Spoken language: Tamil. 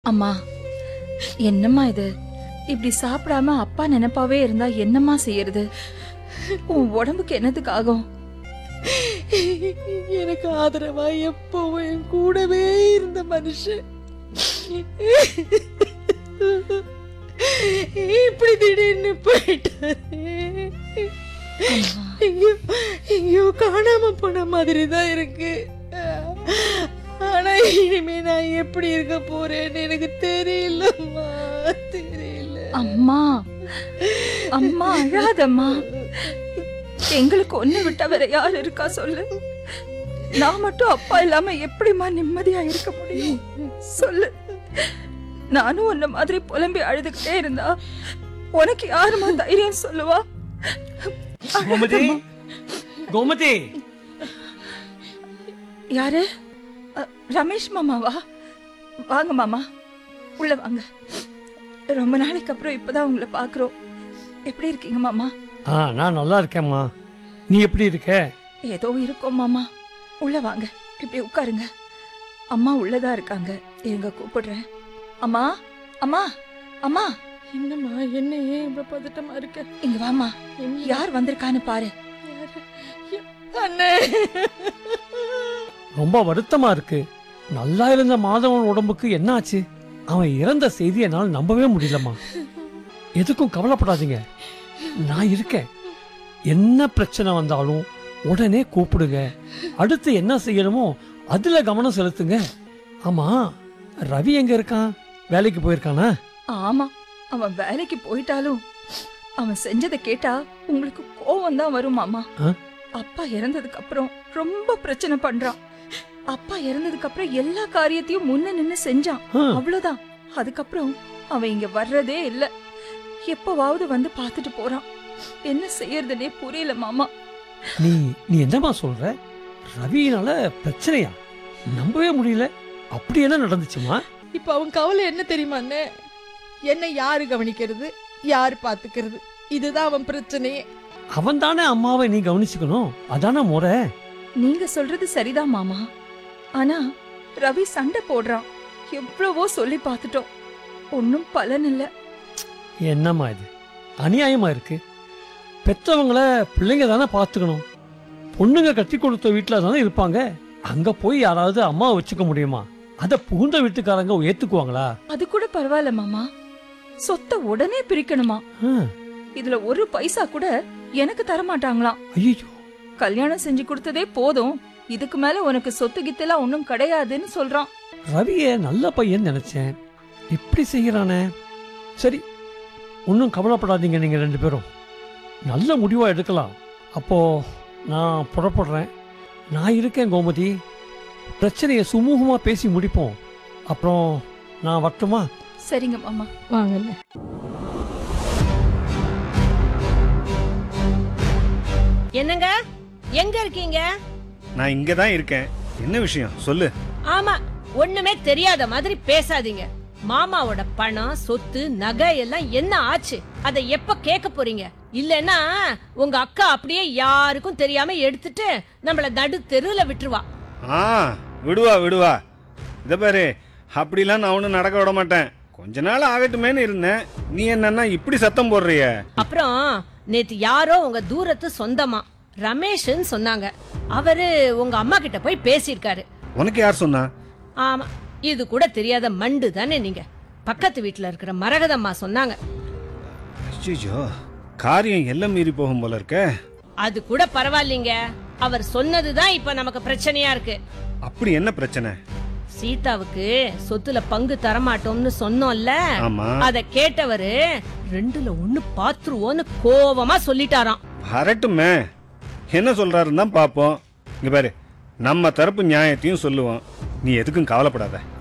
அம்மா என்னம்மா இது இப்படி சாப்பிடாம அப்பா நினைப்பாவே இருந்தா என்னம்மா செய்யறது உன் உடம்புக்கு என்னத்துக்கு ஆகும் எனக்கு ஆதரவா எப்பவும் என் கூடவே இருந்த மனுஷன் இப்படி திடீர்னு போயிட்டாரு அம்மா, எங்கேயோ எங்கேயோ காணாம போன மாதிரி தான் இருக்கு ஆனா இனிமே நான் எப்படி இருக்க போறேன்னு எனக்கு தெரியலம்மா தெரியல அம்மா அம்மா அழாதம்மா எங்களுக்கு ஒண்ணு விட்டா வேற யார் இருக்கா சொல்லு நான் மட்டும் அப்பா இல்லாம எப்படிம்மா நிம்மதியா இருக்க முடியும் சொல்லு நானும் உன்ன மாதிரி புலம்பி அழுதுகிட்டே இருந்தா உனக்கு யாரும்மா தைரியம் சொல்லுவா கோமதி கோமதி யாரு அ, ரமேஷ் மாமாவா வாங்க மாமா உள்ள வாங்க ரொம்ப நாளைக்கு அப்புறம் இப்பதான் உங்களை பாக்குறோம் எப்படி இருக்கீங்க மாமா ஆ நான் நல்லா இருக்கேம்மா நீ எப்படி இருக்க ஏதோ இருக்கோம் மாமா உள்ள வாங்க இப்படி உட்காருங்க அம்மா உள்ளதா இருக்காங்க இருங்க கூப்பிடுறேன் அம்மா அம்மா அம்மா என்னம்மா என்ன ஏன் இவ்வளவு பதட்டமா இருக்க இங்க வாமா என்ன யார் வந்திருக்கான்னு பாரு யாரு? யா- அண்ணே ரொம்ப வருத்தமா இருக்கு நல்லா இருந்த மாதவன் உடம்புக்கு என்ன ஆச்சு அவன் இறந்த செய்தி என்னால் நம்பவே முடியலம்மா எதுக்கும் கவலைப்படாதீங்க நான் இருக்கேன் என்ன பிரச்சனை வந்தாலும் உடனே கூப்பிடுங்க அடுத்து என்ன செய்யணுமோ அதுல கவனம் செலுத்துங்க ஆமா ரவி எங்க இருக்கான் வேலைக்கு போயிருக்கானா ஆமா அவன் வேலைக்கு போயிட்டாலும் அவன் செஞ்சதை கேட்டா உங்களுக்கு கோவம் தான் வரும் மாமா ஆ? அப்பா இறந்ததுக்கு அப்புறம் ரொம்ப பிரச்சனை பண்றான் அப்பா இறந்ததுக்கு அப்புறம் எல்லா காரியத்தையும் முன்ன நின்னு செஞ்சான் ஆ, அவ்வளவுதான் அதுக்கப்புறம் அவன் இங்க வர்றதே இல்ல எப்பவாவது வந்து பார்த்துட்டு போறான் என்ன செய்யறதுனே புரியல மாமா நீ நீ என்னம்மா சொல்ற ரவியினால பிரச்சனையா நம்பவே முடியல அப்படி என்ன நடந்துச்சுமா இப்ப அவன் கவலை என்ன தெரியுமா அண்ணே என்ன யாரு கவனிக்கிறது யாரு பாத்துக்கிறது இதுதான் அவன் பிரச்சனையே அவன் தானே அம்மாவை நீ கவனிச்சுக்கணும் அதானே முறை நீங்க சொல்றது சரிதான் மாமா ஆனா ரவி சண்டை போடுறான் எவ்வளவோ சொல்லி பார்த்துட்டோம் ஒன்னும் பலன் இல்ல என்னம்மா இது அநியாயமா இருக்கு பெற்றவங்கள பிள்ளைங்க தானே பார்த்துக்கணும் பொண்ணுங்க கட்டி கொடுத்த வீட்டில் தானே இருப்பாங்க அங்க போய் யாராவது அம்மாவை வச்சுக்க முடியுமா அத புகுந்த வீட்டுக்காரங்க ஏத்துக்குவாங்களா அது கூட பரவாயில்ல மாமா சொத்தை உடனே பிரிக்கணுமா இதுல ஒரு பைசா கூட எனக்கு தர மாட்டாங்களாம் ஐயோ கல்யாணம் செஞ்சு கொடுத்ததே போதும் இதுக்கு மேல உனக்கு சொத்து கித்தெல்லாம் ஒன்னும் கிடையாதுன்னு சொல்றான் ரவிய நல்ல பையன் நினைச்சேன் இப்படி செய்யறானே சரி ஒன்றும் கவலைப்படாதீங்க நீங்க ரெண்டு பேரும் நல்ல முடிவா எடுக்கலாம் அப்போ நான் புறப்படுறேன் நான் இருக்கேன் கோமதி பிரச்சனையை சுமூகமா பேசி முடிப்போம் அப்புறம் நான் வரட்டுமா சரிங்க மாமா வாங்கண்ணே என்னங்க எங்க இருக்கீங்க நான் இங்க தான் இருக்கேன் என்ன விஷயம் சொல்லு ஆமா ஒண்ணுமே தெரியாத மாதிரி பேசாதீங்க மாமாவோட பணம் சொத்து நகை எல்லாம் என்ன ஆச்சு அதை எப்ப கேட்க போறீங்க இல்லனா உங்க அக்கா அப்படியே யாருக்கும் தெரியாம எடுத்துட்டு நம்மள நடு தெருவுல விட்டுருவா ஆ விடுவா விடுவா இத பாரு அப்படிலாம் நான் ஒன்றும் நடக்க விட மாட்டேன் கொஞ்ச நாள் ஆகட்டுமேன்னு இருந்தேன் நீ என்னன்னா இப்படி சத்தம் போடுறிய அப்புறம் நேத்து யாரோ உங்க தூரத்து சொந்தமா ரமேஷ்னு சொன்னாங்க அவரு உங்க அம்மா கிட்ட போய் பேசியிருக்காரு உனக்கு யார் சொன்னா ஆமா இது கூட தெரியாத மண்டு தானே நீங்க பக்கத்து வீட்டுல இருக்கிற மரகதம்மா சொன்னாங்க ஐயோ காரியம் எல்லாம் மீறி போகும் போல இருக்க அது கூட பரவாயில்லைங்க அவர் சொன்னதுதான் இப்ப நமக்கு பிரச்சனையா இருக்கு அப்படி என்ன பிரச்சனை சீதாவுக்கு சொத்துல பங்கு தரமாட்டோம்னு சொன்னோம்ல ஆமா அத கேட்டவரு ரெண்டுல ஒண்ணு பாத்துருவோன்னு கோவமா சொல்லிட்டாராம் வரட்டுமே என்ன சொல்றாருன்னு தான் பார்ப்போம் இங்க பாரு நம்ம தரப்பு நியாயத்தையும் சொல்லுவோம் நீ எதுக்கும் கவலைப்படாத